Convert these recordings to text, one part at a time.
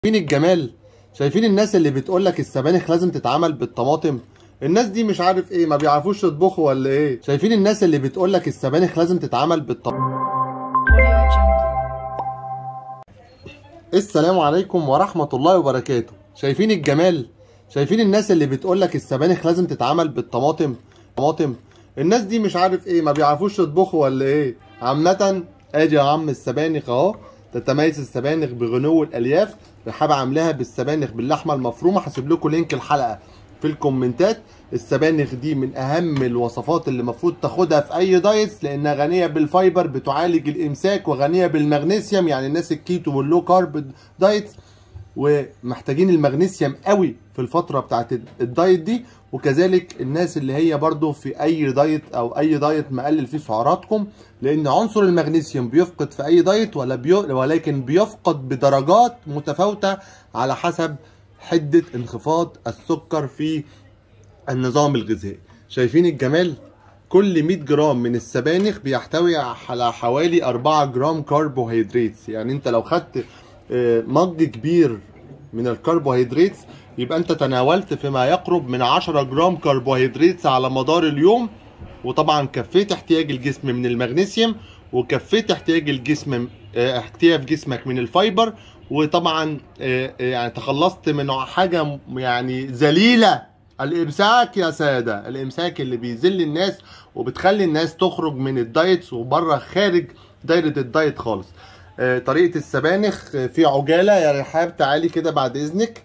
شايفين الجمال شايفين الناس اللي بتقولك السبانخ لازم تتعمل بالطماطم الناس دي مش عارف ايه ما بيعرفوش يطبخوا ولا ايه شايفين الناس اللي بتقولك السبانخ لازم تتعمل بالطماطم Audio Jungle. السلام عليكم ورحمة الله وبركاته شايفين الجمال شايفين الناس اللي بتقولك السبانخ لازم تتعمل بالطماطم طماطم الناس دي مش عارف ايه ما بيعرفوش يطبخوا ولا ايه عامة ادي يا عم السبانخ اهو تتميز السبانخ بغنو الالياف رحاب عاملاها بالسبانخ باللحمة المفرومة هسيب لكم لينك الحلقة في الكومنتات السبانخ دي من اهم الوصفات اللي المفروض تاخدها في اي دايت لانها غنيه بالفايبر بتعالج الامساك وغنيه بالمغنيسيوم يعني الناس الكيتو واللو كارب دايت ومحتاجين المغنيسيوم قوي في الفتره بتاعت الدايت دي وكذلك الناس اللي هي برضو في اي دايت او اي دايت مقلل فيه سعراتكم لان عنصر المغنيسيوم بيفقد في اي دايت ولا بي... ولكن بيفقد بدرجات متفاوته على حسب حده انخفاض السكر في النظام الغذائي شايفين الجمال كل 100 جرام من السبانخ بيحتوي على حوالي 4 جرام كربوهيدرات يعني انت لو خدت آه، مج كبير من الكربوهيدرات يبقى انت تناولت فيما يقرب من 10 جرام كربوهيدرات على مدار اليوم وطبعا كفيت احتياج الجسم من المغنيسيوم وكفيت احتياج الجسم اه، احتياج جسمك من الفايبر وطبعا اه، اه، يعني تخلصت من حاجه م- يعني ذليله الامساك يا ساده الامساك اللي بيذل الناس وبتخلي الناس تخرج من الدايت وبره خارج دايره الدايت خالص اه، طريقه السبانخ اه، في عجاله يا رحاب تعالي كده بعد اذنك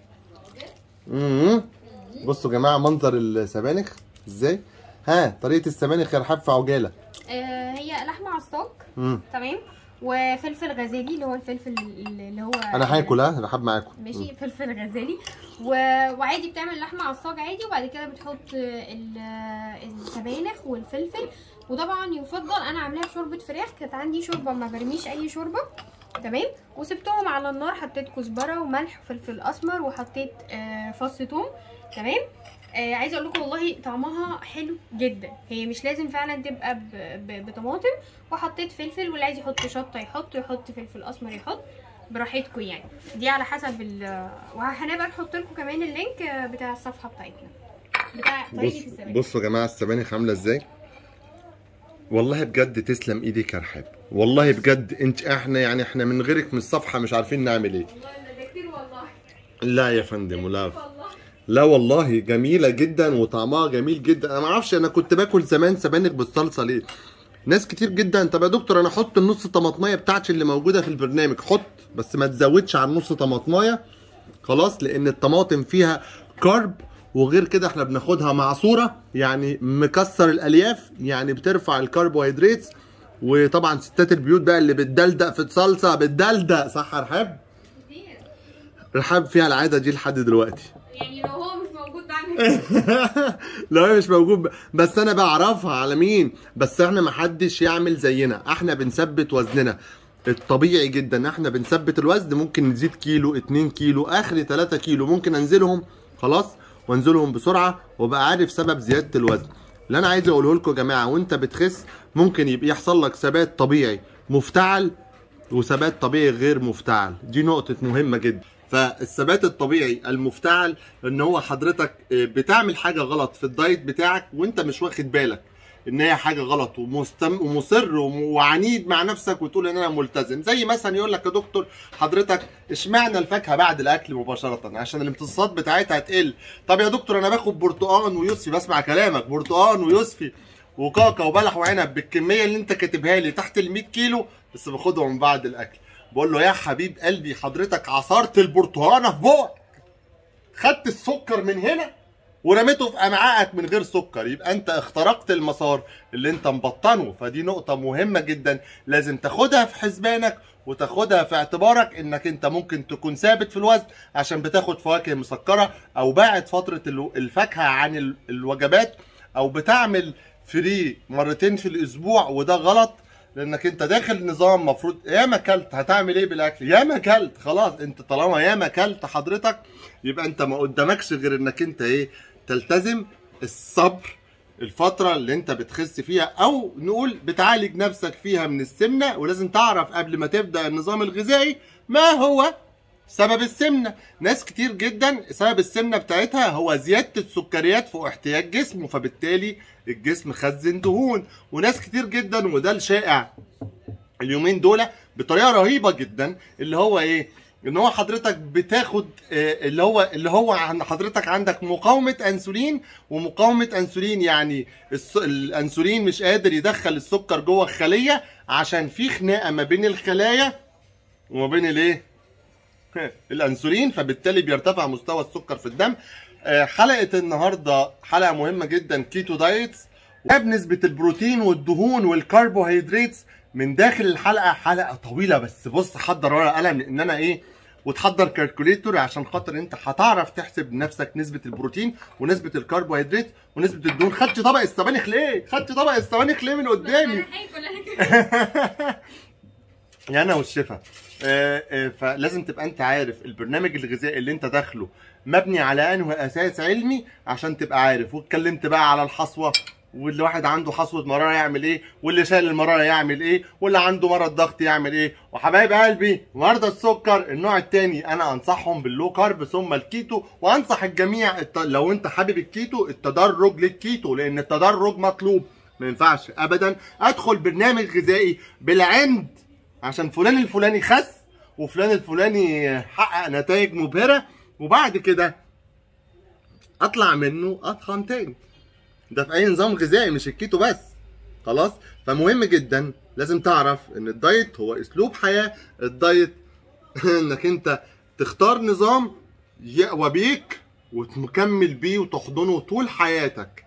امم بصوا يا جماعه منظر السبانخ ازاي ها طريقه السبانخ يا رحاب في عجاله آه، هي لحمه عصاج امم تمام وفلفل غزالي اللي هو الفلفل اللي هو انا هاكل ها رحاب معاكم ماشي فلفل غزالي و... وعادي بتعمل لحمه عصاج عادي وبعد كده بتحط ال- السبانخ والفلفل وطبعا يفضل انا عاملاها بشوربه فراخ كانت عندي شوربه ما برميش اي شوربه تمام وسبتهم على النار حطيت كزبره وملح وفلفل اسمر وحطيت آه، فص ثوم تمام آه عايزه اقول لكم والله طعمها حلو جدا هي مش لازم فعلا تبقى ب... ب... بطماطم وحطيت فلفل واللي عايز يحط شطه يحط يحط فلفل اسمر يحط براحتكم يعني دي على حسب ال وهنبقى نحط لكم كمان اللينك بتاع الصفحه بتاعتنا بتاع طريقه بص السبانخ بصوا يا جماعه السبانخ عامله ازاي والله بجد تسلم ايديك يا رحاب والله بجد انت احنا يعني احنا من غيرك من الصفحه مش عارفين نعمل ايه والله ده كتير والله لا يا فندم لا والله لا والله جميله جدا وطعمها جميل جدا انا ما اعرفش انا كنت باكل زمان سبانخ بالصلصه ليه ناس كتير جدا طب يا دكتور انا احط النص طماطميه بتاعتي اللي موجوده في البرنامج حط بس ما تزودش عن نص طماطميه خلاص لان الطماطم فيها كارب وغير كده احنا بناخدها معصوره يعني مكسر الالياف يعني بترفع الكربوهيدرات وطبعا ستات البيوت بقى اللي بتدلدق في الصلصه بتدلدق صح يا رحاب؟ كتير رحاب فيها العاده دي لحد دلوقتي يعني لو هو مش موجود بعمل كده. لو هي مش موجود ب- بس انا بعرفها على مين بس احنا محدش يعمل زينا احنا بنثبت وزننا الطبيعي جدا احنا بنثبت الوزن ممكن نزيد كيلو 2 كيلو اخري 3 كيلو ممكن انزلهم خلاص وانزلهم بسرعه وابقى عارف سبب زياده الوزن اللي انا عايز اقوله لكم يا جماعه وانت بتخس ممكن يبقى يحصل لك ثبات طبيعي مفتعل وثبات طبيعي غير مفتعل دي نقطة مهمة جدا فالثبات الطبيعي المفتعل ان هو حضرتك آه، بتعمل حاجة غلط في الدايت بتاعك وانت مش واخد بالك ان هي حاجة غلط ومستم ومصر وم- وعنيد مع نفسك وتقول ان انا ملتزم زي مثلا يقول لك يا دكتور حضرتك اشمعنى الفاكهة بعد الاكل مباشرة عشان الامتصاصات بتاعتها تقل طب يا دكتور انا باخد برتقان ويوسفي بسمع كلامك برتقان ويوسفي وكاكا وبلح وعنب بالكميه اللي انت كاتبها لي تحت ال 100 كيلو بس باخدهم بعد الاكل بقول له يا حبيب قلبي حضرتك عصرت البرتقانه في بقك خدت السكر من هنا ورميته في امعائك من غير سكر يبقى انت اخترقت المسار اللي انت مبطنه فدي نقطه مهمه جدا لازم تاخدها في حسبانك وتاخدها في اعتبارك انك انت ممكن تكون ثابت في الوزن عشان بتاخد فواكه مسكره او باعد فتره الو- الفاكهه عن ال- الوجبات او بتعمل فري مرتين في الاسبوع وده غلط لانك انت داخل نظام مفروض ياما اكلت هتعمل ايه بالاكل ياما اكلت خلاص انت طالما ياما اكلت حضرتك يبقى انت ما قدامكش غير انك انت ايه تلتزم الصبر الفترة اللي انت بتخس فيها او نقول بتعالج نفسك فيها من السمنة ولازم تعرف قبل ما تبدأ النظام الغذائي ما هو سبب السمنه ناس كتير جدا سبب السمنه بتاعتها هو زياده السكريات فوق احتياج جسمه فبالتالي الجسم خزن دهون وناس كتير جدا وده الشائع اليومين دول بطريقه رهيبه جدا اللي هو ايه ان هو حضرتك بتاخد آه، اللي هو اللي هو عن حضرتك عندك مقاومه انسولين ومقاومه انسولين يعني الس- الانسولين مش قادر يدخل السكر جوه الخليه عشان في خناقه ما بين الخلايا وما بين الايه الانسولين فبالتالي بيرتفع مستوى السكر في الدم آه، حلقه النهارده حلقه مهمه جدا كيتو دايتس بنسبه البروتين والدهون والكربوهيدرات من داخل الحلقه حلقه طويله بس بص حضر ورقه قلم ان انا ايه وتحضر كالكوليتور عشان خاطر انت هتعرف تحسب لنفسك نسبه البروتين ونسبه الكربوهيدرات ونسبه الدهون خدت طبق السبانخ ليه خدت طبق السبانخ ليه من قدامي انا هاكل انا كمان يا انا والشفا آه، آه، فلازم تبقى انت عارف البرنامج الغذائي اللي انت داخله مبني على انه اساس علمي عشان تبقى عارف واتكلمت بقى على الحصوه واللي واحد عنده حصوه مراره يعمل ايه واللي شايل المراره يعمل ايه واللي عنده مرض ضغط يعمل ايه وحبايب قلبي مرضى السكر النوع الثاني انا انصحهم باللو كارب ثم الكيتو وانصح الجميع الت... لو انت حابب الكيتو التدرج للكيتو لان التدرج مطلوب ما ينفعش ابدا ادخل برنامج غذائي بالعند عشان فلان الفلاني خس وفلان الفلاني حقق نتائج مبهرة وبعد كده اطلع منه اتخن تاني ده في اي نظام غذائي مش الكيتو بس خلاص فمهم جدا لازم تعرف ان الدايت هو اسلوب حياة الدايت انك انت تختار نظام يقوى بيك وتكمل بيه وتحضنه طول حياتك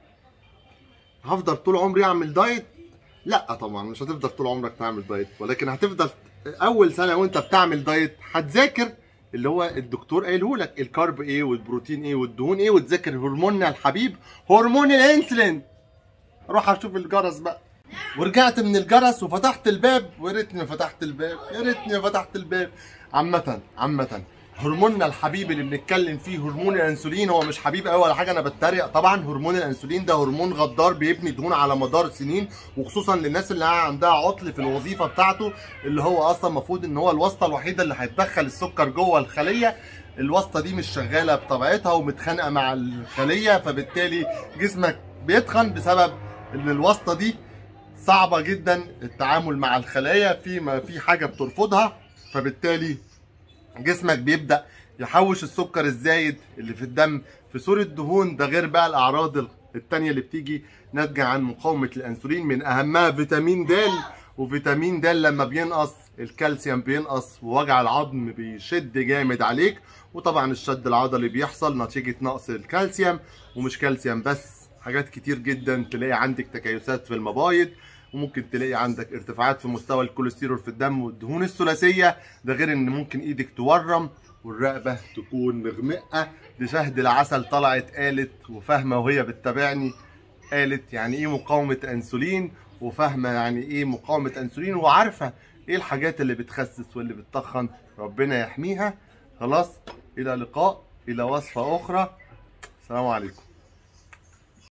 هفضل طول عمري اعمل دايت لا طبعا مش هتفضل طول عمرك تعمل دايت ولكن هتفضل اول سنه وانت بتعمل دايت هتذاكر اللي هو الدكتور قايله لك الكارب ايه والبروتين ايه والدهون ايه وتذاكر هرموننا الحبيب هرمون الانسولين اروح اشوف الجرس بقى ورجعت من الجرس وفتحت الباب ويا ريتني فتحت الباب يا ريتني فتحت الباب عامة عامة هرموننا الحبيب اللي بنتكلم فيه هرمون الانسولين هو مش حبيب قوي ولا حاجه انا بتريق طبعا هرمون الانسولين ده هرمون غدار بيبني دهون على مدار السنين وخصوصا للناس اللي عندها عطل في الوظيفه بتاعته اللي هو اصلا المفروض ان هو الواسطه الوحيده اللي هتدخل السكر جوه الخليه الواسطه دي مش شغاله بطبيعتها ومتخانقه مع الخليه فبالتالي جسمك بيتخن بسبب ان الواسطه دي صعبه جدا التعامل مع الخلايا في ما في حاجه بترفضها فبالتالي جسمك بيبدا يحوش السكر الزايد اللي في الدم في صوره دهون ده غير بقى الاعراض التانية اللي بتيجي ناتجه عن مقاومه الانسولين من اهمها فيتامين د وفيتامين د لما بينقص الكالسيوم بينقص ووجع العظم بيشد جامد عليك وطبعا الشد العضلي بيحصل نتيجه نقص الكالسيوم ومش كالسيوم بس حاجات كتير جدا تلاقي عندك تكيسات في المبايض وممكن تلاقي عندك ارتفاعات في مستوى الكوليسترول في الدم والدهون الثلاثيه ده غير ان ممكن ايدك تورم والرقبه تكون مغمقه دي شهد العسل طلعت قالت وفاهمه وهي بتتابعني قالت يعني ايه مقاومه انسولين وفاهمه يعني ايه مقاومه انسولين وعارفه ايه الحاجات اللي بتخسس واللي بتتخن ربنا يحميها خلاص الى لقاء الى وصفه اخرى السلام عليكم